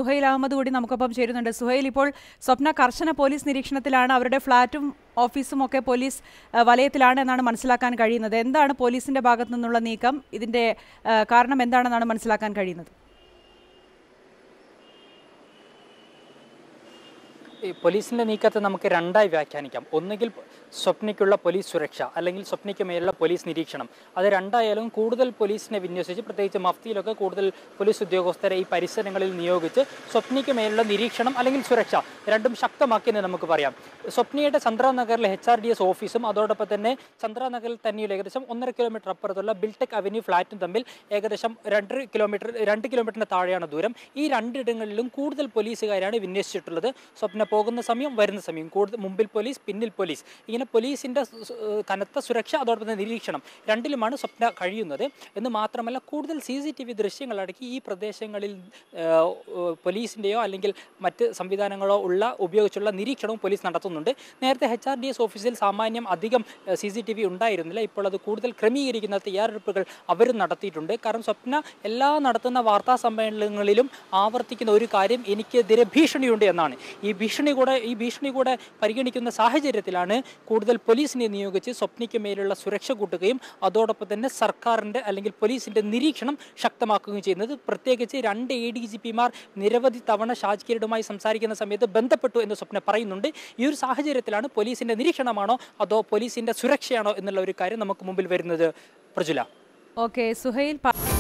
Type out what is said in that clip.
സുഹൈൽ അഹമ്മദ് കൂടി നമുക്കൊപ്പം ചേരുന്നുണ്ട് സുഹൈൽ ഇപ്പോൾ സ്വപ്ന കർശന പോലീസ് നിരീക്ഷണത്തിലാണ് അവരുടെ ഫ്ളാറ്റും ഓഫീസും ഒക്കെ പോലീസ് ആ, വലയത്തിലാണ് എന്നാണ് മനസ്സിലാക്കാൻ കഴിയുന്നത് എന്താണ് പോലീസിന്റെ ഭാഗത്തു നിന്നുള്ള നീക്കം ഇതിന്റെ ആ, കാരണം എന്താണെന്നാണ് മനസ്സിലാക്കാൻ കഴിയുന്നത് ഈ പോലീസിന്റെ നീക്കത്തെ നമുക്ക് രണ്ടായി വ്യാഖ്യാനിക്കാം ഒന്നുകിൽ സ്വപ്നയ്ക്കുള്ള പോലീസ് സുരക്ഷ അല്ലെങ്കിൽ സ്വപ്നയ്ക്ക് മേലുള്ള പോലീസ് നിരീക്ഷണം അത് രണ്ടായാലും കൂടുതൽ പോലീസിനെ വിന്യസിച്ച് പ്രത്യേകിച്ച് മഫ്തിയിലൊക്കെ കൂടുതൽ പോലീസ് ഉദ്യോഗസ്ഥരെ ഈ പരിസരങ്ങളിൽ നിയോഗിച്ച് സ്വപ്നയ്ക്ക് മേലുള്ള നിരീക്ഷണം അല്ലെങ്കിൽ സുരക്ഷ രണ്ടും ശക്തമാക്കിയെന്ന് നമുക്ക് പറയാം സ്വപ്നയുടെ ചന്ദ്രനഗറിലെ എച്ച് ആർ ഡി എസ് ഓഫീസും അതോടൊപ്പം തന്നെ ചന്ദ്രനഗറിൽ തന്നെയുള്ള ഏകദേശം ഒന്നര കിലോമീറ്റർ അപ്പുറത്തുള്ള ബിൽടെക് അവന്യൂ ഫ്ലാറ്റും തമ്മിൽ ഏകദേശം രണ്ട് കിലോമീറ്റർ രണ്ട് കിലോമീറ്ററിന് താഴെയാണ് ദൂരം ഈ രണ്ടിടങ്ങളിലും കൂടുതൽ പോലീസുകാരാണ് വിന്യസിച്ചിട്ടുള്ളത് സ്വപ്ന പോകുന്ന സമയം വരുന്ന സമയം കൂടുതൽ മുമ്പിൽ പോലീസ് പിന്നിൽ പോലീസ് ഇങ്ങനെ പോലീസിൻ്റെ കനത്ത സുരക്ഷ അതോടൊപ്പം തന്നെ നിരീക്ഷണം രണ്ടിലുമാണ് സ്വപ്ന കഴിയുന്നത് എന്ന് മാത്രമല്ല കൂടുതൽ സി സി ടി വി ദൃശ്യങ്ങളടക്കി ഈ പ്രദേശങ്ങളിൽ ആ, പോലീസിൻ്റെയോ അല്ലെങ്കിൽ മറ്റ് സംവിധാനങ്ങളോ ഉള്ള ഉപയോഗിച്ചുള്ള നിരീക്ഷണവും പോലീസ് നടത്തുന്നുണ്ട് നേരത്തെ എച്ച് ആർ ഡി എസ് ഓഫീസിൽ സാമാന്യം അധികം സി സി ടി വി ഉണ്ടായിരുന്നില്ല ഇപ്പോൾ അത് കൂടുതൽ ക്രമീകരിക്കുന്ന തയ്യാറെടുപ്പുകൾ അവരും നടത്തിയിട്ടുണ്ട് കാരണം സ്വപ്ന എല്ലാ നടത്തുന്ന വാർത്താ സമ്മേളനങ്ങളിലും ആവർത്തിക്കുന്ന ഒരു കാര്യം എനിക്കെതിരെ ഭീഷണിയുണ്ട് എന്നാണ് ഈ ഭീഷണി കൂടെ ഈ ഭീഷണി കൂടെ പരിഗണിക്കുന്ന സാഹചര്യത്തിലാണ് കൂടുതൽ പോലീസിനെ നിയോഗിച്ച് സ്വപ്നയ്ക്ക് മേലുള്ള സുരക്ഷ കൂട്ടുകയും അതോടൊപ്പം തന്നെ സർക്കാരിൻ്റെ അല്ലെങ്കിൽ പോലീസിൻ്റെ നിരീക്ഷണം ശക്തമാക്കുകയും ചെയ്യുന്നത് പ്രത്യേകിച്ച് രണ്ട് എ ഡി ജി പിമാർ നിരവധി തവണ ഷാജ് കിരീടുമായി സംസാരിക്കുന്ന സമയത്ത് ബന്ധപ്പെട്ടു എന്ന് സ്വപ്ന പറയുന്നുണ്ട് ഈ ഒരു സാഹചര്യത്തിലാണ് പോലീസിൻ്റെ നിരീക്ഷണമാണോ അതോ പോലീസിൻ്റെ സുരക്ഷയാണോ എന്നുള്ള ഒരു കാര്യം നമുക്ക് മുമ്പിൽ വരുന്നത് പ്രജുല ഓക്കെ സുഹൈൽ പ-